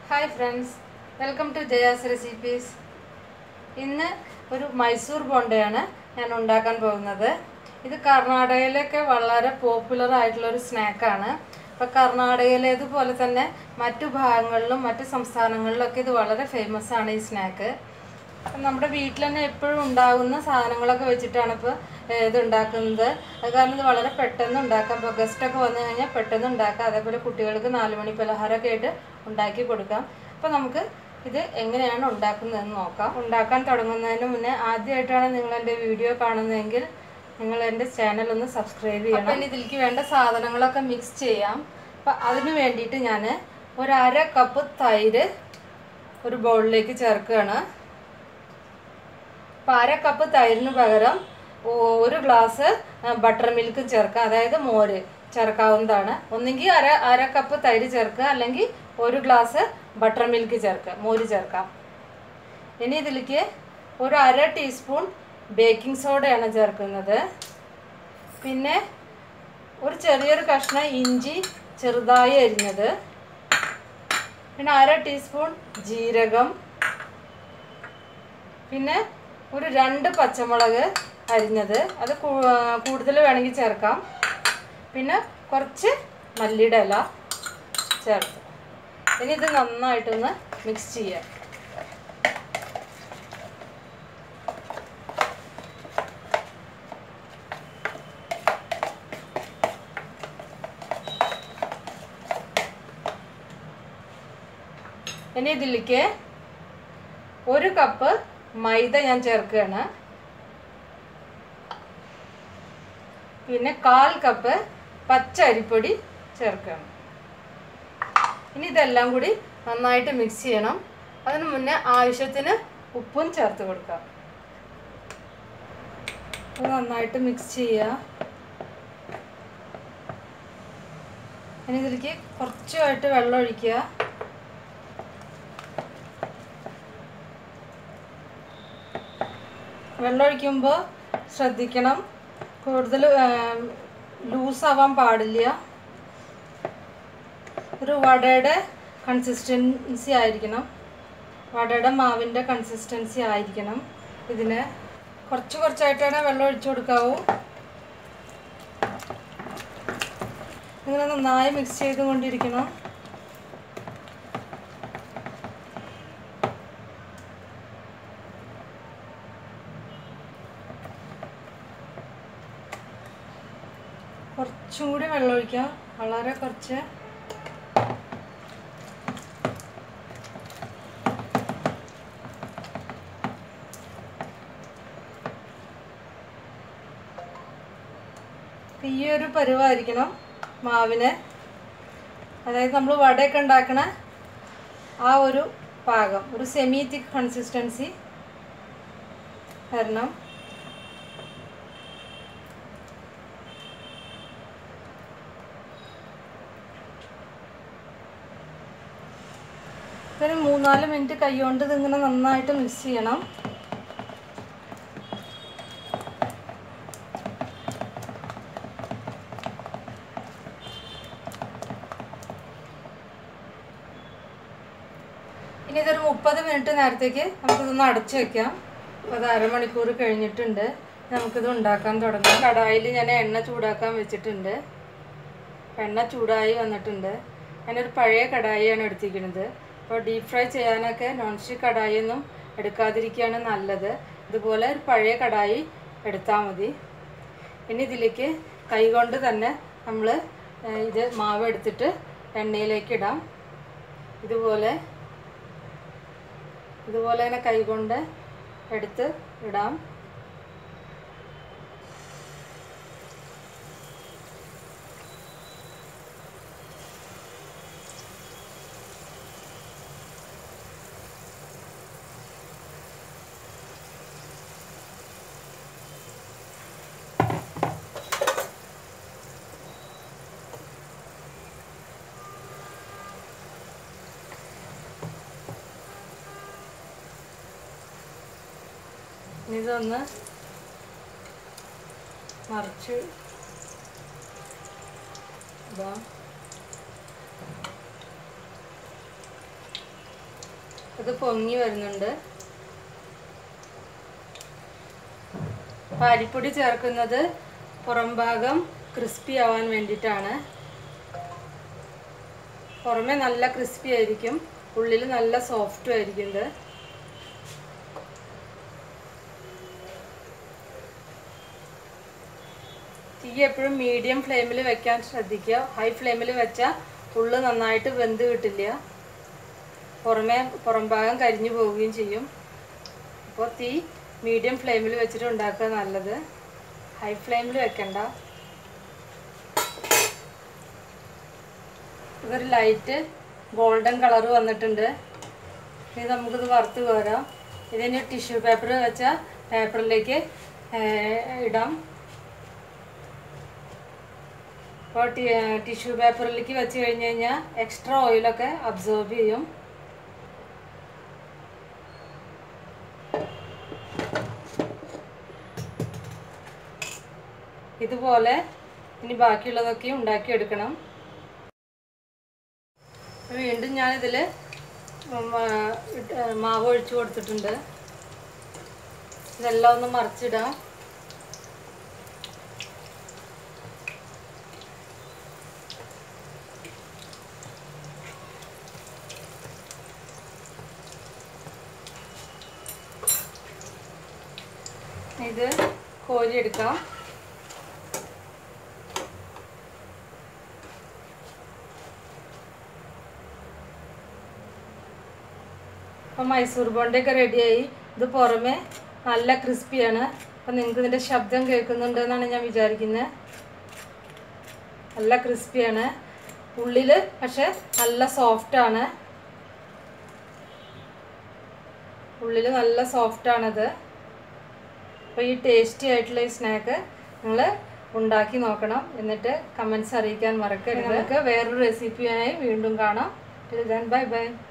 hi friends welcome to Jaya's recipes ഇന്ന് ഒരു മൈസൂർ ബോണ്ടയാണ് ഞാൻ ഉണ്ടാക്കാൻ പോകുന്നത് ഇത് കർണാടകയിലൊക്കെ വളരെ പോപ്പുലർ ആയിട്ടുള്ള ഒരു സ്നാക്കാണ് അപ്പോൾ കർണാടകയിലേതുപോലെ തന്നെ മറ്റു ഭാഗങ്ങളിലും മറ്റു സംസ്ഥാനങ്ങളിലൊക്കെ ഇത് വളരെ ഫേമസ് ആണ് ഈ സ്നാക്ക് അപ്പം നമ്മുടെ വീട്ടിൽ തന്നെ എപ്പോഴും ഉണ്ടാകുന്ന സാധനങ്ങളൊക്കെ വെച്ചിട്ടാണ് ഇപ്പോൾ ഇത് ഉണ്ടാക്കുന്നത് അത് കാരണം ഇത് വളരെ പെട്ടെന്ന് ഉണ്ടാക്കാം ഇപ്പോൾ ഗസ്റ്റൊക്കെ വന്നു കഴിഞ്ഞാൽ പെട്ടെന്ന് ഉണ്ടാക്കാം അതേപോലെ കുട്ടികൾക്ക് നാല് മണി പലഹാരമൊക്കെ ആയിട്ട് ഉണ്ടാക്കി കൊടുക്കാം അപ്പോൾ നമുക്ക് ഇത് എങ്ങനെയാണ് ഉണ്ടാക്കുന്നതെന്ന് നോക്കാം ഉണ്ടാക്കാൻ തുടങ്ങുന്നതിന് മുന്നേ ആദ്യമായിട്ടാണ് നിങ്ങൾ എൻ്റെ വീഡിയോ കാണുന്നതെങ്കിൽ നിങ്ങൾ എൻ്റെ ചാനൽ ഒന്ന് സബ്സ്ക്രൈബ് ചെയ്യണം അപ്പം ഇനി ഇതിലേക്ക് വേണ്ട സാധനങ്ങളൊക്കെ മിക്സ് ചെയ്യാം അപ്പം അതിന് വേണ്ടിയിട്ട് ഞാൻ ഒരു അര കപ്പ് തൈര് ഒരു ബൗളിലേക്ക് ചേർക്കുകയാണ് അപ്പോൾ അര കപ്പ് തൈരിന് പകരം ഒ- ഒരു ഗ്ലാസ് ബട്ടർ മിൽക്ക് ചേർക്കാം അതായത് മോര് ചേർക്കാവുന്നതാണ് ഒന്നെങ്കിൽ അര അര കപ്പ് തൈര് ചേർക്കുക അല്ലെങ്കിൽ ഒരു ഗ്ലാസ് ബട്ടർ മിൽക്ക് ചേർക്കുക മോര് ചേർക്കാം ഇനി ഇതിലേക്ക് ഒരു അര ടീസ്പൂൺ ബേക്കിംഗ് സോഡയാണ് ചേർക്കുന്നത് പിന്നെ ഒരു ചെറിയൊരു കഷ്ണം ഇഞ്ചി ചെറുതായി അരിഞ്ഞത് പിന്നെ അര ടീസ്പൂൺ ജീരകം പിന്നെ ഒരു രണ്ട് പച്ചമുളക് അരിഞ്ഞത് അത് കൂടുതൽ വേണമെങ്കിൽ ചേർക്കാം പിന്നെ കുറച്ച് മല്ലിയുടെ ഇല ചേർത്ത് ഇനി ഇത് നന്നായിട്ടൊന്ന് മിക്സ് ചെയ്യാം ഇനി ഇതിലേക്ക് ഒരു കപ്പ് മൈദ ഞാൻ ചേർക്കുകയാണ് പിന്നെ കാൽ കപ്പ് പച്ച അരിപ്പൊടി ചേർക്കുകയാണ് ഇനി ഇതെല്ലാം കൂടി നന്നായിട്ട് മിക്സ് ചെയ്യണം അതിന് മുന്നേ ആവശ്യത്തിന് ഉപ്പും ചേർത്ത് കൊടുക്കാം ഇത് നന്നായിട്ട് മിക്സ് ചെയ്യുക ഇനി ഇതിലേക്ക് കുറച്ചുമായിട്ട് വെള്ളം ഒഴിക്കുക വെള്ളം ഒഴിക്കുമ്പോൾ ശ്രദ്ധിക്കണം കൂടുതൽ ലൂസാവാൻ പാടില്ല ഒരു വടയുടെ കൺസിസ്റ്റൻസി ആയിരിക്കണം വടയുടെ മാവിൻ്റെ കൺസിസ്റ്റൻസി ആയിരിക്കണം ഇതിന് കുറച്ച് കുറച്ചായിട്ടാണ് വെള്ളം ഒഴിച്ചു കൊടുക്കാവൂ ഇങ്ങനെ നന്നായി മിക്സ് ചെയ്തുകൊണ്ടിരിക്കണം കുറച്ചും കൂടി വെള്ളം ഒഴിക്കാം വളരെ കുറച്ച് ഈ ഒരു പരുവായിരിക്കണം മാവിന് അതായത് നമ്മൾ വടയൊക്കെ ഉണ്ടാക്കണ ആ ഒരു പാകം ഒരു സെമി തിക്ക് കൺസിസ്റ്റൻസി വരണം ഒരു മൂന്നാല് മിനിറ്റ് കൈകൊണ്ട് ഇതിങ്ങനെ നന്നായിട്ട് മിക്സ് ചെയ്യണം ഇനി ഇതൊരു മുപ്പത് മിനിറ്റ് നേരത്തേക്ക് നമുക്കിതൊന്ന് അടച്ചു വെക്കാം അപ്പോൾ അത് അരമണിക്കൂർ കഴിഞ്ഞിട്ടുണ്ട് നമുക്കിത് ഉണ്ടാക്കാൻ തുടങ്ങാം കടായിൽ ഞാൻ എണ്ണ ചൂടാക്കാൻ വെച്ചിട്ടുണ്ട് എണ്ണ ചൂടായി വന്നിട്ടുണ്ട് ഞാനൊരു പഴയ കടായിയാണ് എടുത്തിരിക്കുന്നത് അപ്പോൾ ഡീപ് ഫ്രൈ ചെയ്യാനൊക്കെ നോൺ സ്റ്റിക്ക് കടായിയൊന്നും എടുക്കാതിരിക്കുകയാണ് നല്ലത് ഇതുപോലെ ഒരു പഴയ കടായി എടുത്താൽ മതി ഇനി ഇതിലേക്ക് കൈകൊണ്ട് തന്നെ നമ്മൾ ഇത് മാവ് എടുത്തിട്ട് എണ്ണയിലേക്ക് ഇടാം ഇതുപോലെ ഇതുപോലെ തന്നെ കൈകൊണ്ട് എടുത്ത് ഇടാം ഇനി ഇതൊന്ന് മറിച്ച് ഇതാ ഇത് പൊങ്ങി വരുന്നുണ്ട് അപ്പോൾ അരിപ്പൊടി ചേർക്കുന്നത് പുറം ഭാഗം ക്രിസ്പി ആവാൻ വേണ്ടിയിട്ടാണ് പുറമെ നല്ല ക്രിസ്പി ആയിരിക്കും ഉള്ളിൽ നല്ല സോഫ്റ്റും ആയിരിക്കും ഇത് തീ എപ്പോഴും മീഡിയം ഫ്ലെയിമിൽ വെക്കാൻ ശ്രദ്ധിക്കുക ഹൈ ഫ്ലെയിമിൽ വെച്ചാൽ ഉള്ളു നന്നായിട്ട് വെന്ത് കിട്ടില്ല പുറമേ പുറം ഭാഗം കരിഞ്ഞു പോവുകയും ചെയ്യും അപ്പോൾ തീ മീഡിയം ഫ്ലെയിമിൽ വെച്ചിട്ട് ഉണ്ടാക്കുക നല്ലത് ഹൈ ഫ്ലെയിമിൽ വെക്കണ്ട ഇതൊരു ലൈറ്റ് ഗോൾഡൻ കളർ വന്നിട്ടുണ്ട് ഇനി നമുക്കിത് വറുത്ത് കോരാം ഇതിന് ടിഷ്യൂ പേപ്പർ വെച്ച പേപ്പറിലേക്ക് ഇടാം അപ്പോൾ ടിഷ്യൂ പേപ്പറിലേക്ക് വെച്ച് കഴിഞ്ഞ് കഴിഞ്ഞാൽ എക്സ്ട്രാ ഓയിലൊക്കെ അബ്സോർബ് ചെയ്യും ഇതുപോലെ ഇനി ബാക്കിയുള്ളതൊക്കെ ഉണ്ടാക്കിയെടുക്കണം വീണ്ടും ഞാനിതിൽ മാവ് ഒഴിച്ചു കൊടുത്തിട്ടുണ്ട് ഇതെല്ലാം ഒന്ന് മറിച്ചിടാം ഇത് കോരിയെടുക്കാം അപ്പം മൈസൂർ ബോണ്ടയൊക്കെ റെഡിയായി ഇത് പുറമെ നല്ല ക്രിസ്പിയാണ് അപ്പം നിങ്ങൾക്ക് ഇതിൻ്റെ ശബ്ദം കേൾക്കുന്നുണ്ടെന്നാണ് ഞാൻ വിചാരിക്കുന്നത് നല്ല ക്രിസ്പിയാണ് ഉള്ളിൽ പക്ഷെ നല്ല സോഫ്റ്റാണ് ഉള്ളിൽ നല്ല സോഫ്റ്റാണത് അപ്പോൾ ഈ ടേസ്റ്റി ആയിട്ടുള്ള ഈ സ്നാക്ക് നിങ്ങൾ ഉണ്ടാക്കി നോക്കണം എന്നിട്ട് കമൻസ് അറിയിക്കാൻ മറക്കരുത് നമുക്ക് വേറൊരു റെസിപ്പിയായി വീണ്ടും കാണാം ബൈ ബൈ